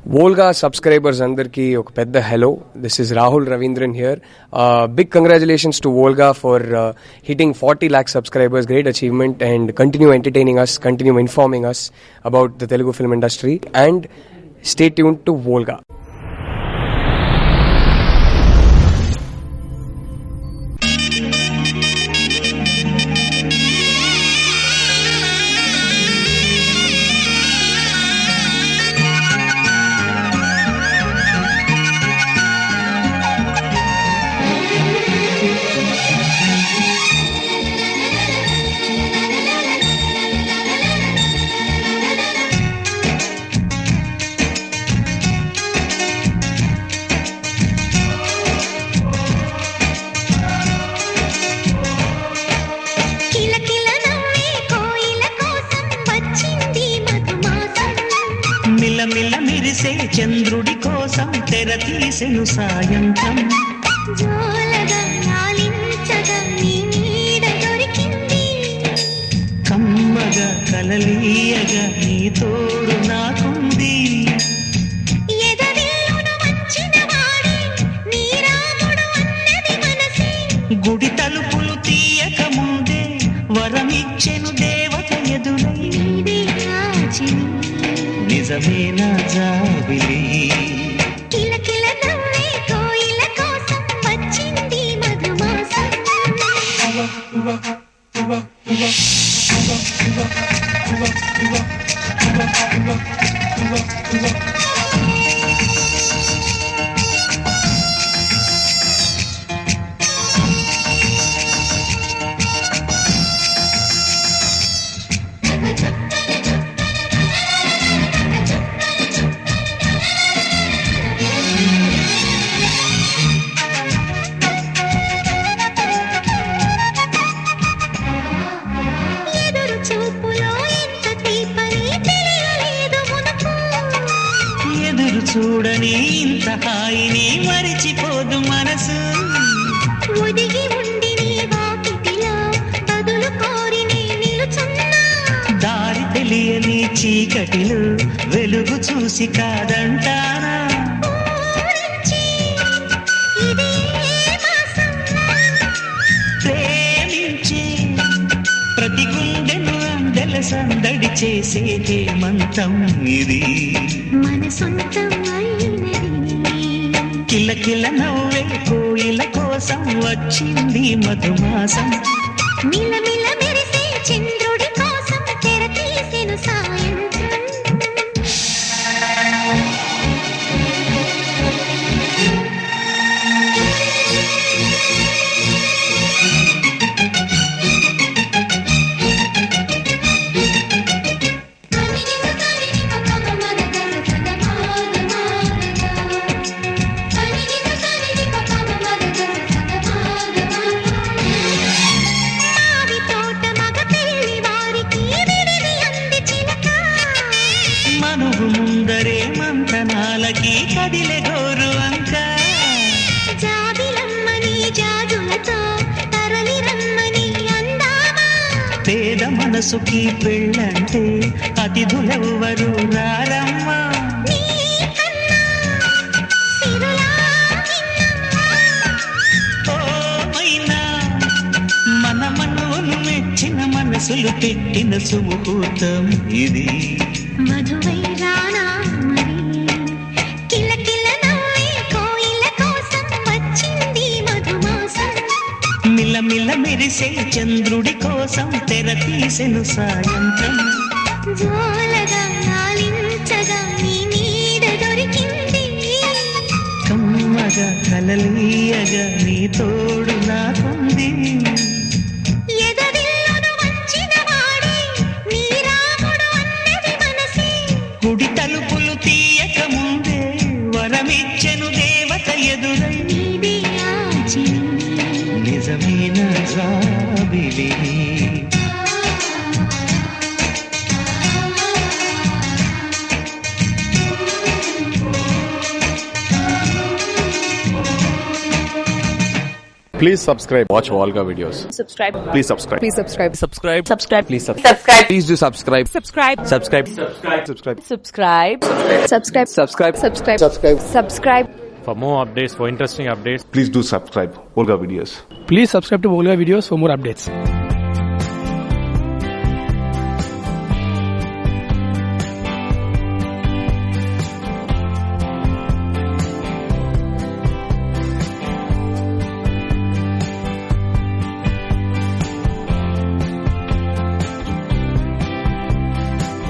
Volga subscribers అందరికీ ఒక పెద్ద hello this is Rahul Raveendran here big congratulations to Volga for hitting forty lakh subscribers great achievement and continue entertaining us continue informing us about the Telugu film industry and stay tune to Volga కిలకిల నవ్వే కోయిల కోసం వచ్చింది మధుమాసం మిలమిల మిరిసే చంద్రుడి కోసం తెర తీసెను సాయంత్రం జోలగా లాలించగా నీ నీడ దొరికింది కమ్మగా కలలీయగా నీ తోడు నాకుంది ఎదవిల్లును వచ్చిన వాడే నీ రాముడు అన్నది మనసే గుడి తలుపులు తీయక ముందే వరమిచ్చెను దేవత ఎదురై నీదే రాజిని నిజమేనా జాబిలి కిలకిల నవ్వే కోయిల కోసం వచ్చింది మధుమాసం ఎదురు చూపులో ఎంత తీపని తెలియలేదు మునుపు ఎదురు చూడని ఇంత హాయిని మరిచిపోదు మనసు ఒదిగి ఉండి నీ వాకిటిలో బదులు కోరి నీ నిలుచున్నా దారి తెలియని చీకటిలో వెలుగు చూసి కాదంటానా ఊరించి ఇదే మాసం ప్రేమించి ప్రతి గుండెను అందెల సందడి చేసే హేమంతం ఇది మన సొంతం అయినది కిలకిల నవ్వే కోయిల కోసం వచ్చింది మధుమాసం మిలమిల మెరిసే చంద్రుడి కోసం తెర తీసెను సాయంత్రం మావి తోట మగ పెళ్లి వారికి విడిది అంది చిలక మనువు ముందరే మంతనాలకి కదిలే గోరు అంక జాబిలమ్మని జాజులతో తరలి రమ్మని అందామా పేద మనసుకి పెళ్ళంటే అతిథులెవ్వరు రారమ్మా నీ కన్నా సిరులా నిన్నమ్మా. ఓ మైనా మన మనవును మెచ్చిన మనసులు పెట్టిన సుముహూర్తం ఇది మధువై రానా మరి కిలకిల నవ్వే కోయిల కోసం వచ్చింది మధుమాసం మిలమిల మెరిసే చంద్రుడి కోసం తెర తీసెను సాయంత్రం జోలగా లాలించగా నీ నీడ దొరికింది కమ్మగా కలలీయగా నీ తోడు నాకుంది ఎదవిల్లును వచ్చిన వాడే నీ రాముడు అన్నది మనసే గుడి తలుపులు తీయక ముందే వరమిచ్చెను దేవత ఎదురై నీదే ఆచిని నిజమైన జాబిలి Please subscribe. Watch Volga videos. subscribe Please subscribe. please subscribe Subscribe. subscribe Please subscribe. subscribe Please do subscribe. subscribe Subscribe. Subscribe. Subscribe. subscribe subscribe Subscribe. subscribe subscribe subscribe For more updates, for interesting updates, Please do subscribe. Volga videos. Please subscribe to Volga videos for more updates.